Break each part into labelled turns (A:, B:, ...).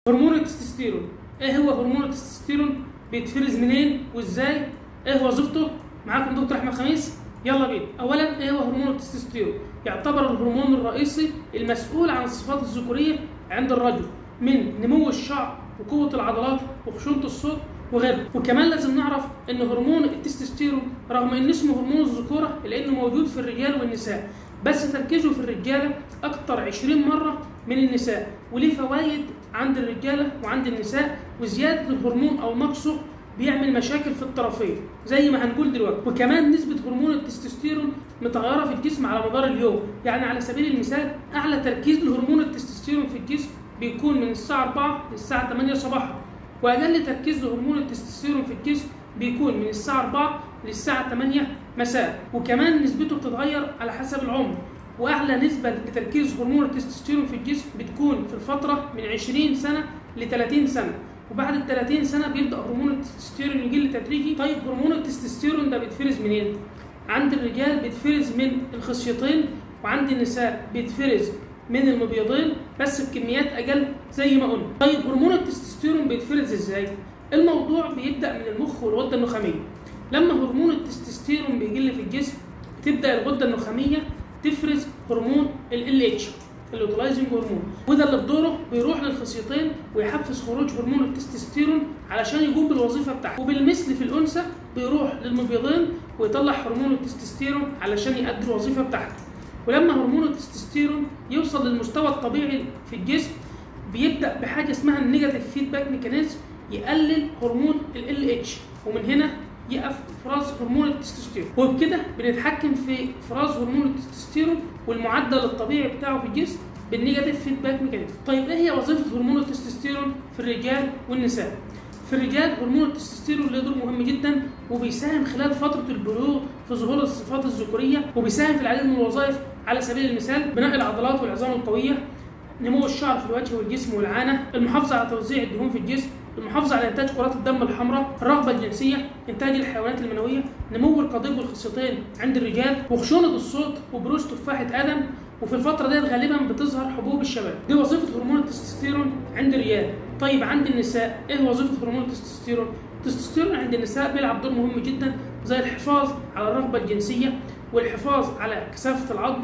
A: هرمون التستوستيرون ايه هو هرمون التستوستيرون بيتفرز منين وازاي ايه وظيفته معاكم دكتور احمد خميس يلا بينا اولا ايه هو هرمون التستوستيرون يعتبر الهرمون الرئيسي المسؤول عن الصفات الذكوريه عند الرجل من نمو الشعر وقوه العضلات وخشونه الصوت وغيره وكمان لازم نعرف ان هرمون التستوستيرون رغم ان اسمه هرمون الذكوره الا انه موجود في الرجال والنساء بس تركيزه في الرجاله اكتر 20 مره من النساء وليه فوائد عند الرجاله وعند النساء وزياده الهرمون او نقصه بيعمل مشاكل في الطرفين زي ما هنقول دلوقتي وكمان نسبه هرمون التستوستيرون متغيره في الجسم على مدار اليوم يعني على سبيل المثال اعلى تركيز لهرمون التستوستيرون في الجسم بيكون من الساعه 4 للساعه 8 صباحا واقل تركيز لهرمون التستوستيرون في الجسم بيكون من الساعه 4 للساعه 8 مساء وكمان نسبته بتتغير على حسب العمر واعلى نسبه لتركيز هرمون التستوستيرون في الجسم بتكون في الفتره من 20 سنه ل 30 سنه وبعد ال 30 سنه بيبدا هرمون التستوستيرون يقل تدريجي طيب هرمون التستوستيرون ده بيتفرز منين عند الرجال بيتفرز من الخصيتين وعند النساء بيتفرز من المبيضين بس بكميات اقل زي ما قلنا طيب هرمون التستوستيرون بيتفرز ازاي الموضوع بيبدا من المخ والغده النخاميه لما هرمون التستوستيرون بيقل في الجسم تبدا الغده النخاميه تفرز هرمون ال اتش اللوتلايزنج هرمون وده اللي بدوره بيروح للخصيتين ويحفز خروج هرمون التستوستيرون علشان يقوم بالوظيفه بتاعته وبالمثل في الانثى بيروح للمبيضين ويطلع هرمون التستوستيرون علشان يؤدي الوظيفه بتاعته ولما هرمون التستوستيرون يوصل للمستوى الطبيعي في الجسم بيبدا بحاجه اسمها النيجاتيف فيدباك ميكانيزم يقلل هرمون ال اتش ومن هنا يقف افراز هرمون التستوستيرون وبكده بنتحكم في افراز هرمون التستوستيرون والمعدل الطبيعي بتاعه في الجسم بالنيجاتيف فيدباك ميكانيزم طيب ايه هي وظيفه هرمون التستوستيرون في الرجال والنساء في الرجال هرمون التستوستيرون له دور مهم جدا وبيساهم خلال فتره البلوغ في ظهور الصفات الذكوريه وبيساهم في العديد من الوظائف على سبيل المثال بناء العضلات والعظام القويه نمو الشعر في الوجه والجسم والعانه المحافظه على توزيع الدهون في الجسم المحافظة على إنتاج كرات الدم الحمراء، الرغبة الجنسية، إنتاج الحيوانات المنوية، نمو القضيب والخصيتين عند الرجال، وخشونة الصوت وبروز تفاحة آدم، وفي الفترة ديت غالبا بتظهر حبوب الشباب، دي وظيفة هرمون التستوستيرون عند الرجال. طيب عند النساء إيه وظيفة هرمون التستوستيرون؟ التستوستيرون عند النساء بيلعب دور مهم جدا زي الحفاظ على الرغبة الجنسية والحفاظ على كثافة العظم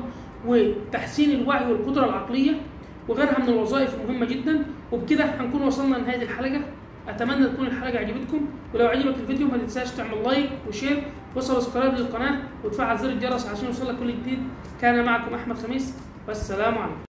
A: وتحسين الوعي والقدرة العقلية وغيرها من الوظائف المهمة جدا وبكده هنكون وصلنا لنهاية الحلقة اتمنى تكون الحلقه عجبتكم ولو عجبك الفيديو ما تنساش تعمل لايك وشير وسبسكرايب للقناه وتفعل زر الجرس عشان يوصلك كل جديد كان معكم احمد خميس والسلام عليكم